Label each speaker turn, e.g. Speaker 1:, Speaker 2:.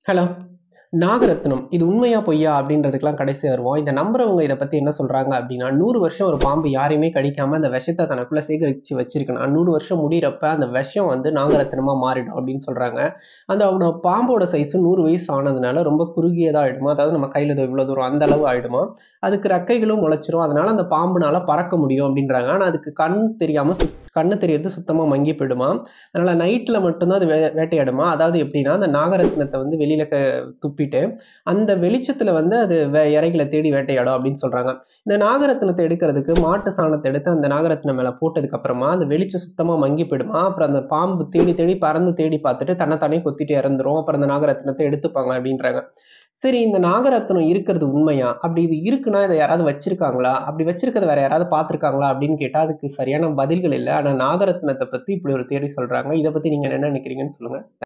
Speaker 1: hello Nagaratnam இது உண்மையா பொய்யா அப்படின்றதுக்கெல்லாம் கடைசி வருவோம் இதை நம்புறவங்க இதை பத்தி என்ன சொல்றாங்க அப்படின்னா நூறு வருஷம் ஒரு பாம்பு யாரையுமே கடிக்காம அந்த விஷத்தை தனக்குள்ள சேகரிச்சு வச்சிருக்கணும் நூறு வருஷம் முடியிறப்ப அந்த விஷம் வந்து நாகரத்னமா மாறிடும் அப்படின்னு சொல்றாங்க அந்த அவனோட பாம்போட சைஸ் நூறு வயசு ஆனதுனால ரொம்ப குறுகியதா ஆயிடுமா அதாவது நம்ம கையில இதோ இவ்வளவு தூரம் அந்த அளவு ஆயிடுமா அதுக்கு ரெக்கைகளும் முளைச்சிரும் அதனால அந்த பாம்புனால பறக்க முடியும் அப்படின்றாங்க ஆனா அதுக்கு கண் தெரியாம சுத்- கண்ணு தெரியறது சுத்தமா மங்கி போயிடுமா அதனால நைட்ல மட்டும்தான் அது வே வேட்டையாடுமா அதாவது எப்படின்னா அந்த நாகரத்னத்தை வந்து வெளியில க துப்பிட்டு அந்த வெளிச்சத்துல வந்து அது வே இறைகளை தேடி வேட்டையாடும் அப்படின்னு சொல்றாங்க இந்த நாகரத்னத்தை எடுக்கிறதுக்கு மாட்டு சாணத்தை எடுத்து அந்த நாகரத்னம் மேல போட்டதுக்கு அப்புறமா அந்த வெளிச்சம் சுத்தமா மங்கி போயிடுமா அப்புறம் அந்த பாம்பு தேடி தேடி பறந்து தேடி பார்த்துட்டு தன்னைத்தானே கொத்திட்டு இறந்துரும் அப்புறம் அந்த நாகரத்னத்தை எடுத்துப்பாங்க அப்படின்றாங்க சரி இந்த நாகரத்னம் இருக்கிறது உண்மையா அப்படி இது இருக்குன்னா இதை யாராவது வச்சிருக்காங்களா அப்படி வச்சிருக்கிறத வேற யாராவது பார்த்திருக்காங்களா அப்படின்னு கேட்டா அதுக்கு சரியான பதில்கள் இல்லை ஆனா நாகரத்னத்தை பத்தி இப்படி ஒரு தேடி சொல்றாங்க இதை பத்தி நீங்க என்ன நினைக்கிறீங்கன்னு சொல்லுங்க